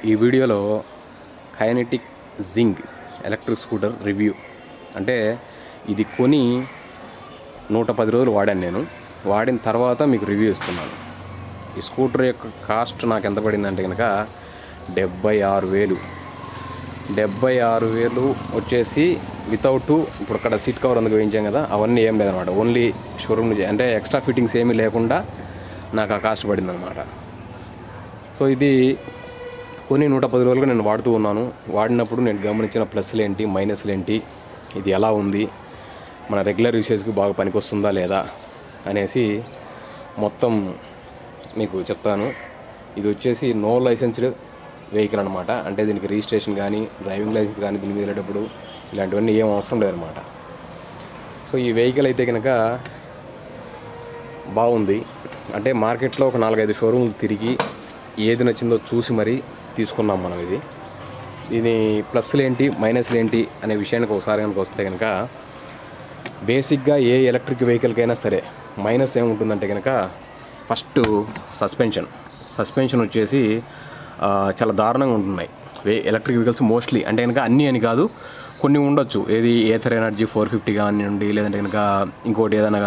ఈ వీడియోలో కైనెటిక్ జింగ్ ఎలక్ట్రిక్ స్కూటర్ రివ్యూ అంటే ఇది కొని నూట పది రోజులు వాడాను నేను వాడిన తర్వాత మీకు రివ్యూ ఇస్తున్నాను ఈ స్కూటర్ యొక్క కాస్ట్ నాకు ఎంత పడిందంటే కనుక డెబ్బై ఆరు వేలు డెబ్బై ఆరు వేలు వచ్చేసి వితౌట్ ఇప్పుడు అక్కడ సీట్ కవర్ అందుకు వేయించాం కదా అవన్నీ ఏం లేదనమాట ఓన్లీ షోరూమ్ నుంచి అంటే ఎక్స్ట్రా ఫిట్టింగ్స్ ఏమీ లేకుండా నాకు ఆ కాస్ట్ పడింది అనమాట సో ఇది కొన్ని నూట పది రోజులుగా నేను వాడుతూ ఉన్నాను వాడినప్పుడు నేను గమనించిన ప్లస్లు ఏంటి మైనస్లు ఏంటి ఇది ఎలా ఉంది మన రెగ్యులర్ యూసేజ్కి బాగా పనికొస్తుందా లేదా అనేసి మొత్తం మీకు చెప్తాను ఇది వచ్చేసి నో లైసెన్స్డ్ వెహికల్ అనమాట అంటే దీనికి రిజిస్ట్రేషన్ కానీ డ్రైవింగ్ లైసెన్స్ కానీ దీని మీద వెళ్ళేటప్పుడు ఇలాంటివన్నీ ఏం అవసరం లేదనమాట సో ఈ వెహికల్ అయితే కనుక బాగుంది అంటే మార్కెట్లో ఒక నాలుగైదు షోరూమ్లు తిరిగి ఏది నచ్చిందో చూసి మరీ తీసుకున్నాం మనం ఇది దీని ప్లస్లు ఏంటి మైనస్లు ఏంటి అనే విషయానికి ఒకసారి కనుక వస్తే కనుక బేసిక్గా ఏ ఎలక్ట్రిక్ వెహికల్కైనా సరే మైనస్ ఏముంటుందంటే కనుక ఫస్ట్ సస్పెన్షన్ సస్పెన్షన్ వచ్చేసి ఆ, చాలా దారుణంగా ఉంటున్నాయి వే ఎలక్ట్రిక్ వెహికల్స్ మోస్ట్లీ అంటే కనుక అన్నీ అని కాదు కొన్ని ఉండొచ్చు ఏది ఏథర్ ఎనర్జీ ఫోర్ ఫిఫ్టీ కానివ్వండి లేదంటే కనుక ఇంకోటి ఏదైనా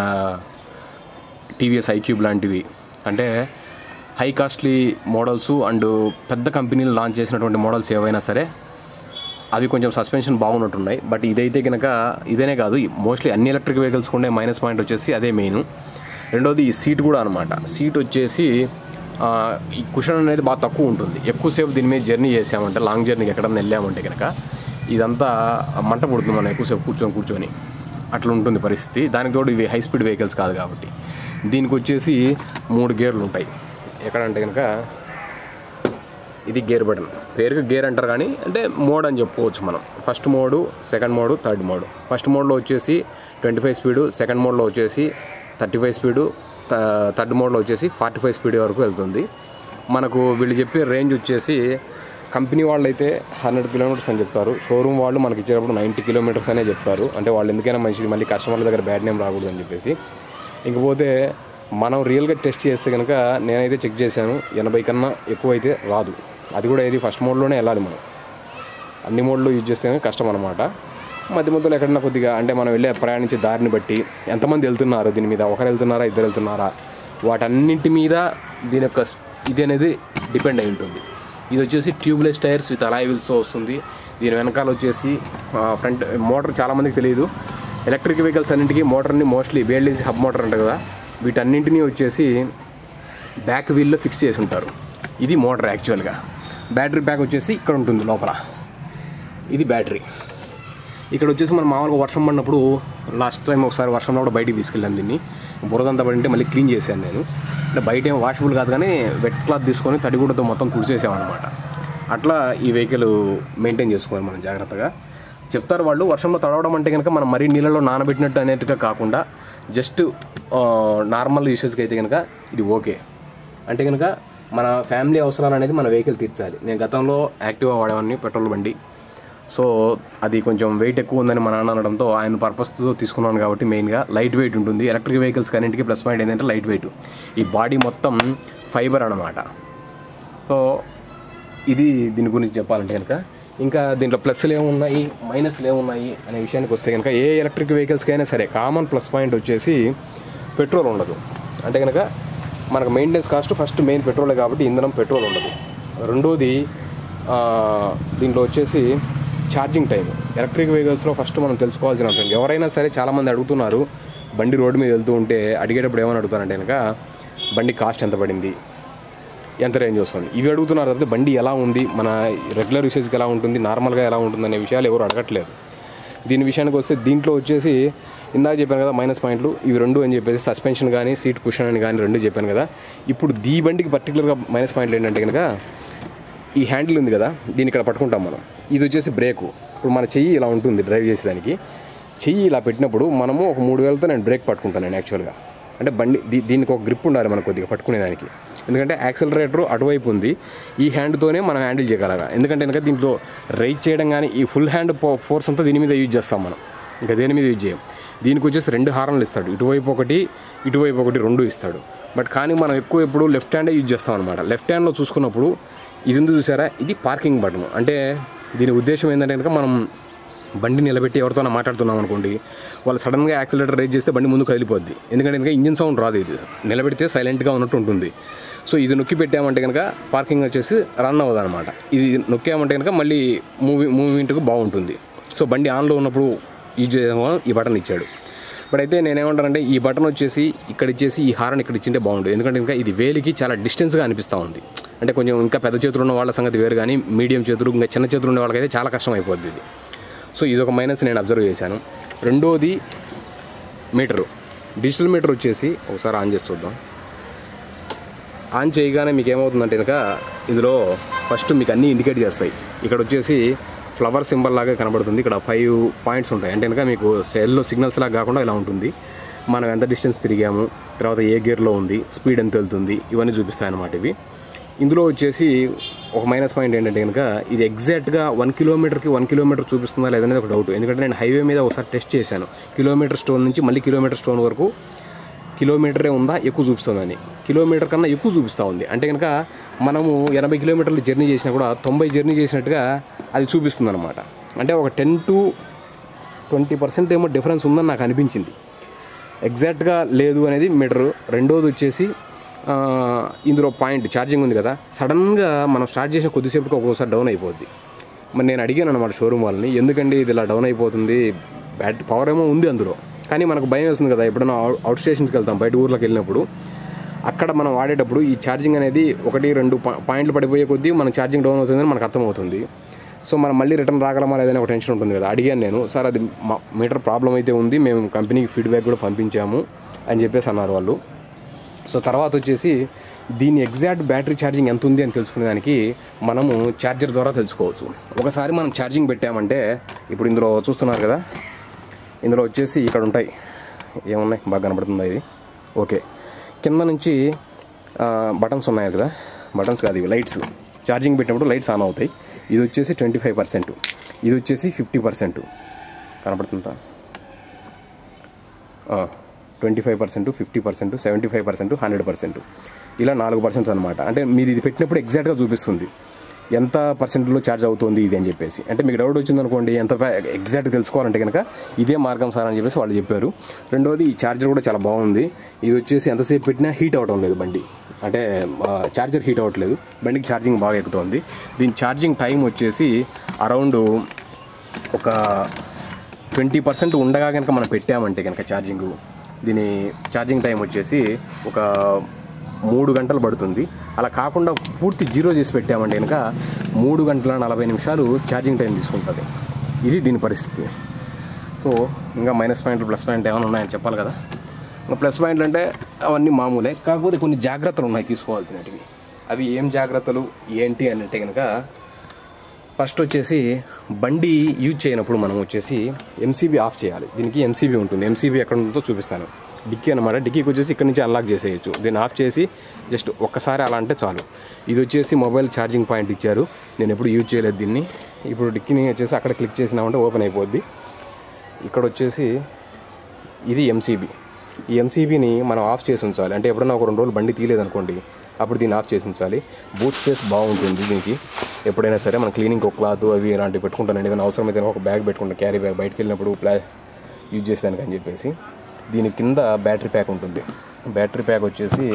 టీవీఎస్ ఐక్యూబ్ లాంటివి అంటే హై కాస్ట్లీ మోడల్స్ అండ్ పెద్ద కంపెనీలు లాంచ్ చేసినటువంటి మోడల్స్ ఏవైనా సరే అవి కొంచెం సస్పెన్షన్ బాగున్నట్టున్నాయి బట్ ఇదైతే కనుక ఇదేనే కాదు మోస్ట్లీ అన్ని ఎలక్ట్రిక్ వెహికల్స్ ఉండే మైనస్ పాయింట్ వచ్చేసి అదే మెయిన్ రెండోది ఈ సీట్ కూడా అనమాట సీట్ వచ్చేసి ఆ, ఈ కుషన్ అనేది బాగా తక్కువ ఉంటుంది ఎక్కువసేపు దీని మీద జర్నీ చేసామంటే లాంగ్ జర్నీకి ఎక్కడన్నా వెళ్ళామంటే కనుక ఇదంతా మంట పుడుతుంది మనం ఎక్కువసేపు కూర్చొని కూర్చొని అట్లా ఉంటుంది పరిస్థితి దానికి తోడు ఇవి హై స్పీడ్ వెహికల్స్ కాదు కాబట్టి దీనికి వచ్చేసి మూడు గేర్లు ఉంటాయి ఎక్కడంటే కనుక ఇది గేర్ బటన్ పేరుకి గేర్ అంటారు కానీ అంటే మోడ్ అని చెప్పుకోవచ్చు మనం first mode second mode third mode first మోడ్లో వచ్చేసి ట్వంటీ ఫైవ్ స్పీడు సెకండ్ మోడ్లో వచ్చేసి థర్టీ ఫైవ్ స్పీడు థర్డ్ మోడ్లో వచ్చేసి ఫార్టీ ఫైవ్ స్పీడ్ వరకు వెళ్తుంది మనకు వీళ్ళు చెప్పే రేంజ్ వచ్చేసి కంపెనీ వాళ్ళు అయితే హండ్రెడ్ కిలోమీటర్స్ అని చెప్తారు షోరూమ్ వాళ్ళు మనకి ఇచ్చేటప్పుడు నైంటీ కిలోమీటర్స్ అనే చెప్తారు అంటే వాళ్ళు ఎందుకైనా మంచిది మళ్ళీ కస్టమర్ల దగ్గర బ్యాడ్ నేమ్ రాకూడదు అని చెప్పేసి ఇంకపోతే మనం రియల్గా టెస్ట్ చేస్తే కనుక నేనైతే చెక్ చేశాను ఎనభై కన్నా ఎక్కువ అయితే రాదు అది కూడా ఏది ఫస్ట్ మోడ్లోనే వెళ్ళాలి మనం అన్ని మోడ్లు యూజ్ చేస్తే కనుక కష్టం అనమాట మధ్య మధ్యలో ఎక్కడన్నా కొద్దిగా అంటే మనం వెళ్ళే ప్రయాణించే దారిని బట్టి ఎంతమంది వెళ్తున్నారు దీని మీద ఒకరు వెళ్తున్నారా ఇద్దరు వెళ్తున్నారా వాటన్నింటి మీద దీని యొక్క ఇది అనేది డిపెండ్ అయి ఉంటుంది ఇది వచ్చేసి ట్యూబ్లెస్ టైర్స్ విత్ అలాయ్ వీల్స్తో వస్తుంది దీని వెనకాల వచ్చేసి ఫ్రంట్ మోటార్ చాలామందికి తెలియదు ఎలక్ట్రిక్ వెహికల్స్ అన్నింటికి మోటార్ని మోస్ట్లీ బేల్డీసీ హబ్ మోటార్ అంట కదా వీటన్నింటినీ వచ్చేసి బ్యాక్ వీల్లో ఫిక్స్ చేసి ఉంటారు ఇది మోటార్ యాక్చువల్గా బ్యాటరీ బ్యాక్ వచ్చేసి ఇక్కడ ఉంటుంది లోపల ఇది బ్యాటరీ ఇక్కడ వచ్చేసి మనం మామూలుగా వర్షం పడినప్పుడు లాస్ట్ టైం ఒకసారి వర్షంలో కూడా బయటికి తీసుకెళ్ళాను దీన్ని బురదంతా పడింటే మళ్ళీ క్లీన్ చేశాను నేను అంటే బయట ఏం వాషబుల్ కాదు కానీ వెట్ క్లాత్ తీసుకొని తడిగుడ్డతో మొత్తం తుడిచేసామన్నమాట అట్లా ఈ వెహికల్ మెయింటైన్ చేసుకోవాలి మనం జాగ్రత్తగా చెప్తారు వాళ్ళు వర్షంలో తడవడం అంటే కనుక మనం మరీ నీళ్ళలో నానబెట్టినట్టు అనేట్టుగా కాకుండా జస్ట్ నార్మల్ యూసెస్కి అయితే కనుక ఇది ఓకే అంటే కనుక మన ఫ్యామిలీ అవసరాలు అనేది మన వెహికల్ తీర్చాలి నేను గతంలో యాక్టివా వాడేవాడిని పెట్రోల్ బండి సో అది కొంచెం వెయిట్ ఎక్కువ ఉందని మా నాన్న అనడంతో ఆయన పర్పస్తో తీసుకున్నాను కాబట్టి మెయిన్గా లైట్ వెయిట్ ఉంటుంది ఎలక్ట్రిక్ వెహికల్స్ అన్నింటికి ప్లస్ పాయింట్ ఏంటంటే లైట్ వెయిట్ ఈ బాడీ మొత్తం ఫైబర్ అనమాట సో ఇది దీని గురించి చెప్పాలంటే కనుక ఇంకా దీంట్లో ప్లస్లు ఏమున్నాయి మైనస్లు ఏమున్నాయి అనే విషయానికి వస్తే కనుక ఏ ఎలక్ట్రిక్ వెహికల్స్కి అయినా సరే కామన్ ప్లస్ పాయింట్ వచ్చేసి పెట్రోల్ ఉండదు అంటే కనుక మనకు మెయింటెనెన్స్ కాస్ట్ ఫస్ట్ మెయిన్ పెట్రోలే కాబట్టి ఇంధనం పెట్రోల్ ఉండదు రెండోది ఆ, దీంట్లో వచ్చేసి ఛార్జింగ్ టైం ఎలక్ట్రిక్ వెహికల్స్లో ఫస్ట్ మనం తెలుసుకోవాల్సిన అంశం ఎవరైనా సరే చాలామంది అడుగుతున్నారు బండి రోడ్డు మీద వెళ్తూ ఉంటే అడిగేటప్పుడు ఏమని అడుగుతారంటే కనుక బండి కాస్ట్ ఎంత పడింది ఎంత రేంజ్ వస్తుంది ఇవి అడుగుతున్నారు తప్పితే బండి ఎలా ఉంది మన రెగ్యులర్ యూసేజ్కి ఎలా ఉంటుంది నార్మల్గా ఎలా ఉంటుంది అనే విషయాలు ఎవరు అడగట్లేదు దీని విషయానికి వస్తే దీంట్లో వచ్చేసి ఇందాక చెప్పాను కదా మైనస్ పాయింట్లు ఇవి రెండు అని చెప్పేసి సస్పెన్షన్ కానీ సీట్ కుషన్ అని కానీ రెండు చెప్పాను కదా ఇప్పుడు దీ బండికి పర్టికులర్గా మైనస్ పాయింట్లు ఏంటంటే కనుక ఈ హ్యాండిల్ ఉంది కదా దీన్ని ఇక్కడ పట్టుకుంటాం మనం ఇది వచ్చేసి బ్రేకు ఇప్పుడు మన చెయ్యి ఇలా ఉంటుంది డ్రైవ్ చేసేదానికి చెయ్యి ఇలా పెట్టినప్పుడు మనము ఒక మూడు వేలతో నేను బ్రేక్ పట్టుకుంటాను నేను యాక్చువల్గా అంటే బండి దీ దీనికి ఒక గ్రిప్ ఉండాలి మనకు కొద్దిగా పట్టుకునేదానికి ఎందుకంటే యాక్సలరేటర్ అటువైపు ఉంది ఈ హ్యాండ్తోనే మనం హ్యాండిల్ చేయగలగా ఎందుకంటే కనుక దీంట్లో రైట్ చేయడం కానీ ఈ ఫుల్ హ్యాండ్ ఫోర్స్ అంతా దీని మీద యూజ్ చేస్తాం మనం ఇంకా దేని మీద యూజ్ చేయం దీనికి వచ్చేసి రెండు హార్న్లు ఇస్తాడు ఇటువైపు ఒకటి ఇటువైపు ఒకటి రెండు ఇస్తాడు బట్ కానీ మనం ఎక్కువ ఎప్పుడు లెఫ్ట్ హ్యాండే యూజ్ చేస్తాం అనమాట లెఫ్ట్ హ్యాండ్లో చూసుకున్నప్పుడు ఇది ఉంది చూసారా ఇది పార్కింగ్ బటన్ అంటే దీని ఉద్దేశం ఏంటంటే కనుక మనం బండి నిలబెట్టి ఎవరితోనో మాట్లాడుతున్నాం అనుకోండి వాళ్ళు సడన్గా యాక్సిలేటర్ రేజ్ చేస్తే బండి ముందుకు కదిలిపోద్ది ఎందుకంటే కనుక ఇంజిన్ సౌండ్ రాదు ఇది నిలబెడితే సైలెంట్గా ఉన్నట్టు ఉంటుంది సో ఇది నొక్కి పెట్టామంటే కనుక పార్కింగ్ వచ్చేసి రన్ అవ్వదు అనమాట ఇది నొక్కామంటే కనుక మళ్ళీ మూవీ మూవ్మెంట్కి బాగుంటుంది సో బండి ఆన్లో ఉన్నప్పుడు యూజ్ చేయడం వల్ల ఈ బటన్ ఇచ్చాడు బట్ అయితే నేనేమంటానంటే ఈ బటన్ వచ్చేసి ఇక్కడ ఇచ్చేసి ఈ హారన్ ఇక్కడ ఇచ్చింటే బాగుంటుంది ఎందుకంటే ఇంకా ఇది వేలికి చాలా డిస్టెన్స్గా అనిపిస్తూ ఉంది అంటే కొంచెం ఇంకా పెద్ద చేతులు ఉన్న వాళ్ళ సంగతి వేరు కానీ మీడియం చేతులు ఇంకా చిన్న చేతులు ఉన్న వాళ్ళకైతే చాలా కష్టం అయిపోద్ది ఇది సో ఇది ఒక మైనస్ నేను అబ్జర్వ్ చేశాను రెండోది మీటరు డిజిటల్ మీటర్ వచ్చేసి ఒకసారి ఆన్ చేసి చూద్దాం ఆన్ చేయగానే మీకు ఏమవుతుందంటే కనుక ఇందులో ఫస్ట్ మీకు అన్నీ ఇండికేట్ చేస్తాయి ఇక్కడ వచ్చేసి ఫ్లవర్ సింబల్ లాగా కనబడుతుంది ఇక్కడ ఫైవ్ పాయింట్స్ ఉంటాయి అంటే కనుక మీకు సెల్లో సిగ్నల్స్ లాగా కాకుండా ఇలా ఉంటుంది మనం ఎంత డిస్టెన్స్ తిరిగాము తర్వాత ఏ గేర్లో ఉంది స్పీడ్ ఎంత వెళ్తుంది ఇవన్నీ చూపిస్తాయి అన్నమాట ఇవి ఇందులో వచ్చేసి ఒక మైనస్ పాయింట్ ఏంటంటే కనుక ఇది ఎగ్జాక్ట్గా వన్ కిలోమీటర్కి వన్ కిలోమీటర్ చూపిస్తుందా లేదనేది ఒక డౌట్ ఎందుకంటే నేను హైవే మీద ఒకసారి టెస్ట్ చేశాను కిలోమీటర్ స్టోన్ నుంచి మళ్ళీ కిలోమీటర్ స్టోన్ వరకు కిలోమీటరే ఉందా ఎక్కువ చూపిస్తుందని కిలోమీటర్ కన్నా ఎక్కువ చూపిస్తూ ఉంది అంటే కనుక మనము ఎనభై కిలోమీటర్లు జర్నీ చేసినా కూడా తొంభై జర్నీ చేసినట్టుగా అది చూపిస్తుంది అనమాట అంటే ఒక టెన్ టు ట్వంటీ పర్సెంట్ ఏమో డిఫరెన్స్ ఉందని నాకు అనిపించింది ఎగ్జాక్ట్గా లేదు అనేది మీటర్ రెండోది వచ్చేసి ఆ, ఇందులో పాయింట్ ఛార్జింగ్ ఉంది కదా సడన్గా మనం స్టార్ట్ చేసిన కొద్దిసేపటికి ఒక్కోసారి డౌన్ అయిపోద్ది మరి నేను అడిగాను అనమాట షోరూమ్ వాళ్ళని ఎందుకండి ఇది ఇలా డౌన్ అయిపోతుంది బ్యాటరీ పవర్ ఏమో ఉంది అందులో కానీ మనకు భయం వేస్తుంది కదా ఎప్పుడైనా అవుట్- అవుట్ స్టేషన్స్కి వెళ్తాం బయట ఊర్లోకి వెళ్ళినప్పుడు అక్కడ మనం వాడేటప్పుడు ఈ ఛార్జింగ్ అనేది ఒకటి రెండు పా- పాయింట్లు పడిపోయే కొద్దీ మన ఛార్జింగ్ డౌన్ అవుతుందని మనకు అర్థమవుతుంది సో మనం మళ్ళీ రిటర్న్ రాగలమా లేదని ఒక టెన్షన్ ఉంటుంది కదా అడిగాను నేను సార్ అది మా మీటర్ ప్రాబ్లం అయితే ఉంది మేము కంపెనీకి ఫీడ్బ్యాక్ కూడా పంపించాము అని చెప్పేసి అన్నారు వాళ్ళు సో తర్వాత వచ్చేసి దీని ఎగ్జాక్ట్ బ్యాటరీ ఛార్జింగ్ ఎంత ఉంది అని తెలుసుకునేదానికి మనము ఛార్జర్ ద్వారా తెలుసుకోవచ్చు ఒకసారి మనం ఛార్జింగ్ పెట్టామంటే ఇప్పుడు ఇందులో చూస్తున్నారు కదా ఇందులో వచ్చేసి ఇక్కడ ఉంటాయి ఏమున్నాయి బాగా కనబడుతుందా ఇది ఓకే కింద నుంచి బటన్స్ ఉన్నాయి కదా బటన్స్ కాదు ఇవి లైట్స్ ఛార్జింగ్ పెట్టినప్పుడు లైట్స్ ఆన్ అవుతాయి ఇది వచ్చేసి ట్వంటీ ఫైవ్ పర్సెంట్ ఇది వచ్చేసి ఫిఫ్టీ పర్సెంట్ కనపడుతుందా twenty five percent fifty percent seventy five percent hundred percent ఇలా నాలుగు పర్సెంట్స్ అనమాట అంటే మీరు ఇది పెట్టినప్పుడు ఎగ్జాక్ట్గా చూపిస్తుంది ఎంత పర్సెంట్లో ఛార్జ్ అవుతుంది ఇది అని చెప్పేసి అంటే మీకు డౌట్ వచ్చిందనుకోండి ఎంత ఎగ్జాక్ట్ తెలుసుకోవాలంటే కనుక ఇదే మార్గం సార్ అని చెప్పేసి వాళ్ళు చెప్పారు రెండోది ఈ ఛార్జర్ కూడా చాలా బాగుంది ఇది వచ్చేసి ఎంతసేపు పెట్టినా హీట్ అవటం లేదు బండి అంటే ఛార్జర్ హీట్ అవ్వట్లేదు బండికి ఛార్జింగ్ బాగా ఎక్కుతుంది దీని ఛార్జింగ్ టైం వచ్చేసి అరౌండ్ ఒక ట్వంటీ పర్సెంట్ ఉండగా కనుక మనం పెట్టామంటే కనుక ఛార్జింగ్ దీని ఛార్జింగ్ టైం వచ్చేసి ఒక మూడు గంటలు పడుతుంది అలా కాకుండా పూర్తి జీరో చేసి పెట్టామంటే కనుక మూడు గంటల నలభై నిమిషాలు ఛార్జింగ్ టైం తీసుకుంటుంది ఇది దీని పరిస్థితి సో ఇంకా మైనస్ పాయింట్లు ప్లస్ పాయింట్ ఏమైనా ఉన్నాయని చెప్పాలి కదా ఇంకా ప్లస్ పాయింట్లు అంటే అవన్నీ మామూలే కాకపోతే కొన్ని జాగ్రత్తలు ఉన్నాయి తీసుకోవాల్సినవి అవి ఏం జాగ్రత్తలు ఏంటి అని అంటే కనుక ఫస్ట్ వచ్చేసి బండి యూజ్ చేయనప్పుడు మనం వచ్చేసి ఎంసీబీ ఆఫ్ చేయాలి దీనికి ఎంసీబీ ఉంటుంది ఎంసీబీ ఎక్కడ ఉంటుందో చూపిస్తాను డిక్కీ అనమాట డిక్కీకి వచ్చేసి ఇక్కడ నుంచి అన్లాక్ చేసేయచ్చు దీన్ని ఆఫ్ చేసి జస్ట్ ఒక్కసారి అలా అంటే చాలు ఇది వచ్చేసి మొబైల్ ఛార్జింగ్ పాయింట్ ఇచ్చారు నేను ఎప్పుడు యూజ్ చేయలేదు దీన్ని ఇప్పుడు డిక్కీని వచ్చేసి అక్కడ క్లిక్ చేసినామంటే ఓపెన్ అయిపోద్ది ఇక్కడ వచ్చేసి ఇది ఎంసీబీ ఈ ఎంసీబీని మనం ఆఫ్ చేసి ఉంచాలి అంటే ఎప్పుడైనా ఒక రెండు రోజులు బండి తీయలేదనుకోండి అప్పుడు దీన్ని ఆఫ్ చేసి ఉంచాలి బూట్ స్పేస్ బాగుంటుంది దీనికి ఎప్పుడైనా సరే మనం క్లీనింగ్ ఒక క్లాత్ అవి ఇలాంటివి పెట్టుకుంటాను ఏదైనా అవసరం అయితే ఒక బ్యాగ్ పెట్టుకుంటాను క్యారీ బ్యాగ్ బయటకు వెళ్ళినప్పుడు ప్లా యూజ్ చేసేదానికి అని చెప్పేసి దీని కింద బ్యాటరీ ప్యాక్ ఉంటుంది బ్యాటరీ ప్యాక్ వచ్చేసి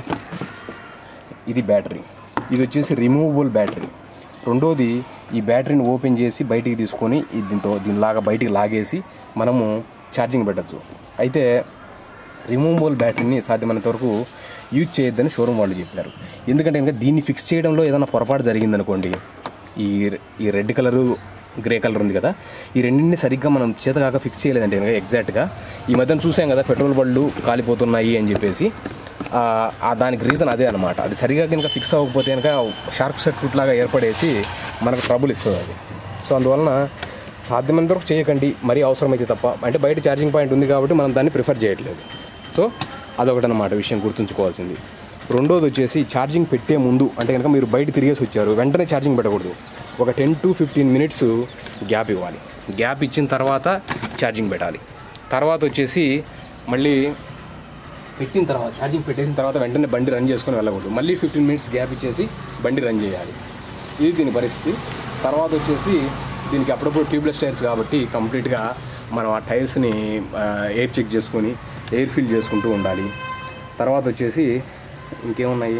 ఇది బ్యాటరీ ఇది వచ్చేసి రిమూవబుల్ బ్యాటరీ రెండోది ఈ బ్యాటరీని ఓపెన్ చేసి బయటికి తీసుకొని ఈ దీంతో దీనిలాగా బయటికి లాగేసి మనము ఛార్జింగ్ పెట్టచ్చు అయితే రిమూవబుల్ బ్యాటరీని సాధ్యమైనంత వరకు యూజ్ చేయొద్దని షోరూమ్ వాళ్ళు చెప్పారు ఎందుకంటే కనుక దీన్ని ఫిక్స్ చేయడంలో ఏదైనా పొరపాటు జరిగిందనుకోండి ఈ ఈ రెడ్ కలరు గ్రే కలర్ ఉంది కదా ఈ రెండింటిని సరిగ్గా మనం చేతగాక ఫిక్స్ చేయలేదంటే కనుక ఎగ్జాక్ట్గా ఈ మధ్యన చూసాం కదా పెట్రోల్ బళ్ళు కాలిపోతున్నాయి అని చెప్పేసి ఆ, ఆ దానికి రీజన్ అదే అనమాట అది సరిగా కనుక ఫిక్స్ అవ్వకపోతే కనుక షార్ప్ సర్క్యూట్ లాగా ఏర్పడేసి మనకు ట్రబుల్ ఇస్తుంది అది సో అందువలన సాధ్యమైనంత వరకు చేయకండి మరీ అవసరమైతే తప్ప అంటే బయట ఛార్జింగ్ పాయింట్ ఉంది కాబట్టి మనం దాన్ని ప్రిఫర్ చేయట్లేదు సో అదొకటి అనమాట విషయం గుర్తుంచుకోవాల్సింది రెండోది వచ్చేసి ఛార్జింగ్ పెట్టే ముందు అంటే కనుక మీరు బయట తిరిగేసి వచ్చారు వెంటనే ఛార్జింగ్ పెట్టకూడదు ఒక ten to fifteen minutes gap ఇవ్వాలి గ్యాప్ ఇచ్చిన తర్వాత ఛార్జింగ్ పెట్టాలి తర్వాత వచ్చేసి మళ్ళీ పెట్టిన తర్వాత ఛార్జింగ్ పెట్టేసిన తర్వాత వెంటనే బండి రన్ చేసుకొని వెళ్ళకూడదు మళ్ళీ ఫిఫ్టీన్ మినిట్స్ గ్యాప్ ఇచ్చేసి బండి రన్ చేయాలి ఇది దీని పరిస్థితి తర్వాత వచ్చేసి దీనికి అప్పుడప్పుడు ట్యూబ్లెస్ టైర్స్ కాబట్టి కంప్లీట్గా మనం ఆ టైర్స్ని ఎయిర్ చెక్ చేసుకొని ఎయిర్ ఫిల్ చేసుకుంటూ ఉండాలి తర్వాత వచ్చేసి ఇంకేమున్నాయి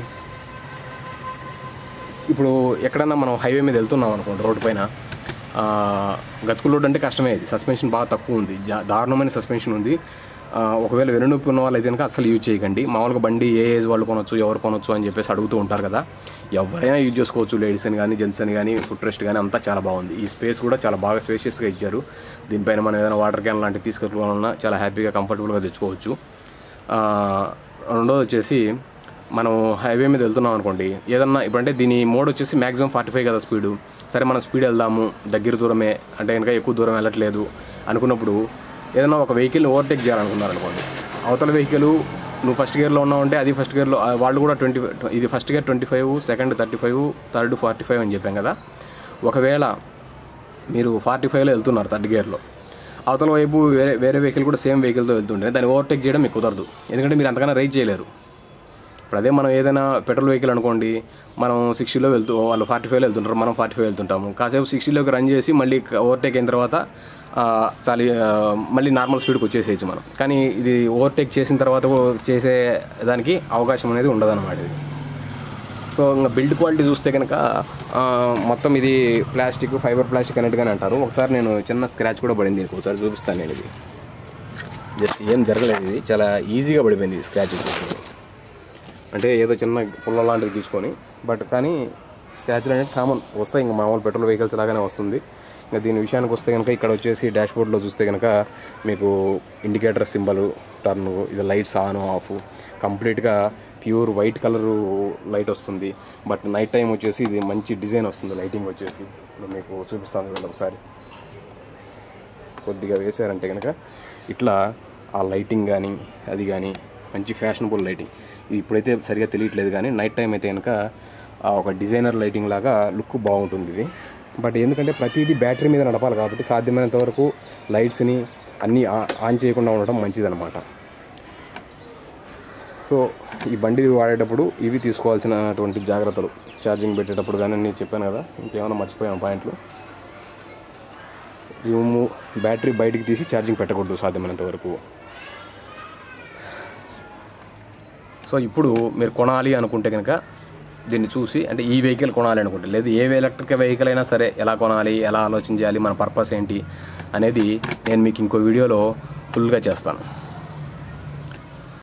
ఇప్పుడు ఎక్కడన్నా మనం హైవే మీద వెళ్తున్నాం అనుకోండి రోడ్డు పైన ఆ, గతుకుల రోడ్ అంటే కష్టమే ఇది సస్పెన్షన్ బాగా తక్కువ ఉంది జా- దారుణమైన సస్పెన్షన్ ఉంది ఆ, ఒకవేళ వెనునొప్పి ఉన్న వాళ్ళు అయితే కనుక అసలు యూజ్ చేయకండి మామూలుగా బండి ఏ ఏజ్ వాళ్ళు కొనొచ్చు ఎవరు కొనొచ్చు అని చెప్పేసి అడుగుతూ ఉంటారు కదా ఎవరైనా యూజ్ చేసుకోవచ్చు లేడీస్ అని కానీ జెంట్స్ అని కానీ ఫుడ్ రెస్ట్ కానీ అంతా చాలా బాగుంది ఈ స్పేస్ కూడా చాలా బాగా స్పేషియస్గా ఇచ్చారు దీనిపైన మనం ఏదైనా వాటర్ క్యాన్ లాంటివి తీసుకెళ్ళాలన్నా చాలా హ్యాపీగా కంఫర్టబుల్గా తెచ్చుకోవచ్చు ఆ, రెండోది వచ్చేసి మనం హైవే మీద వెళ్తున్నాం అనుకోండి ఏదన్నా ఇప్పుడంటే దీని మోడ్ వచ్చేసి మ్యాక్సిమం ఫార్టీ ఫైవ్ కదా స్పీడు సరే మనం స్పీడ్ వెళ్దాము దగ్గర దూరమే అంటే కనుక ఎక్కువ దూరం వెళ్ళట్లేదు అనుకున్నప్పుడు ఏదైనా ఒక వెహికల్ని ఓవర్టేక్ చేయాలనుకున్నారు అనుకోండి అవతల వెహికల్ నువ్వు ఫస్ట్ గేర్లో ఉన్నావంటే అది ఫస్ట్ గేర్లో ఆ, వాళ్ళు కూడా ట్వంటీ ఇది first gear twenty five second thirty five third forty five అని చెప్పాం కదా ఒకవేళ మీరు ఫార్టీ ఫైవ్లో వెళ్తున్నారు థర్డ్ గేర్లో అవతల వైపు వేరే వేరే వెహికల్ కూడా సేమ్ వెహికల్తో వెళ్తుంటే దాన్ని ఓవర్టేక్ చేయడం మీకు కుదరదు ఎందుకంటే మీరు అంతకన్నా రైడ్ చేయలేరు ఇప్పుడు అదే మనం ఏదైనా పెట్రోల్ వెహికల్ అనుకోండి మనం సిక్స్టీలో వెళ్తూ వాళ్ళు ఫార్టీ ఫైవ్లో వెళ్తుంటారు మనం ఫార్టీ ఫైవ్ వెళ్తుంటాము కాసేపు సిక్స్టీలోకి రన్ చేసి మళ్ళీ ఓవర్టేక్ అయిన తర్వాత ఆ, చాలా ఆ, మళ్ళీ నార్మల్ స్పీడ్కి వచ్చేసేయచ్చు మనం కానీ ఇది ఓవర్టేక్ చేసిన తర్వాత చేసే దానికి అవకాశం అనేది ఉండదన్నమాట ఇది సో ఇంకా బిల్డ్ క్వాలిటీ చూస్తే కనుక ఆ, మొత్తం ఇది ప్లాస్టిక్ ఫైబర్ ప్లాస్టిక్ అన్నట్టుగానే అంటారు ఒకసారి నేను చిన్న స్క్రాచ్ కూడా పడింది దీనికి ఒకసారి చూపిస్తాను నేను ఇది జస్ట్ ఏం జరగలేదు ఇది చాలా ఈజీగా పడిపోయింది స్క్రాచ్ అంటే ఏదో చిన్న పుల్ల లాంటిది తీసుకొని బట్ కానీ స్క్రాచ్లు అనేది కామన్ వస్తాయి ఇంకా మామూలు పెట్రోల్ వెహికల్స్ లాగానే వస్తుంది ఇంకా దీని విషయానికి వస్తే కనుక ఇక్కడ వచ్చేసి డాష్ బోర్డ్లో చూస్తే కనుక మీకు ఇండికేటర్ సింబల్ టర్న్ ఇది లైట్స్ ఆన్ ఆఫ్ కంప్లీట్గా ప్యూర్ వైట్ కలర్ లైట్ వస్తుంది బట్ నైట్ టైం వచ్చేసి ఇది మంచి డిజైన్ వస్తుంది లైటింగ్ వచ్చేసి ఇప్పుడు మీకు చూపిస్తాను చూడండి ఒకసారి కొద్దిగా వేశారంటే కనుక ఇట్లా ఆ లైటింగ్ కానీ అది కానీ మంచి ఫ్యాషనబుల్ లైటింగ్ ఇది ఇప్పుడైతే సరిగా తెలియట్లేదు కానీ నైట్ టైం అయితే కనుక ఆ ఒక డిజైనర్ లైటింగ్ లాగా లుక్ బాగుంటుంది ఇది బట్ ఎందుకంటే ప్రతిదీ బ్యాటరీ మీద నడపాలి కాబట్టి సాధ్యమైనంత వరకు లైట్స్ని అన్నీ ఆ- ఆన్ చేయకుండా ఉండటం మంచిదన్నమాట సో ఈ బండి వాడేటప్పుడు ఇవి తీసుకోవాల్సినటువంటి జాగ్రత్తలు ఛార్జింగ్ పెట్టేటప్పుడు కానీ నేను చెప్పాను కదా ఇంకేమైనా మర్చిపోయాను పాయింట్లు రిమూవ్ బ్యాటరీ బయటికి తీసి ఛార్జింగ్ పెట్టకూడదు సాధ్యమైనంత వరకు సో ఇప్పుడు మీరు కొనాలి అనుకుంటే కనుక దీన్ని చూసి అంటే ఈ వెహికల్ కొనాలి అనుకుంటే లేదు ఏ ఎలక్ట్రిక్ వెహికల్ అయినా సరే ఎలా కొనాలి ఎలా ఆలోచించాలి మన పర్పస్ ఏంటి అనేది నేను మీకు ఇంకో వీడియోలో ఫుల్గా చేస్తాను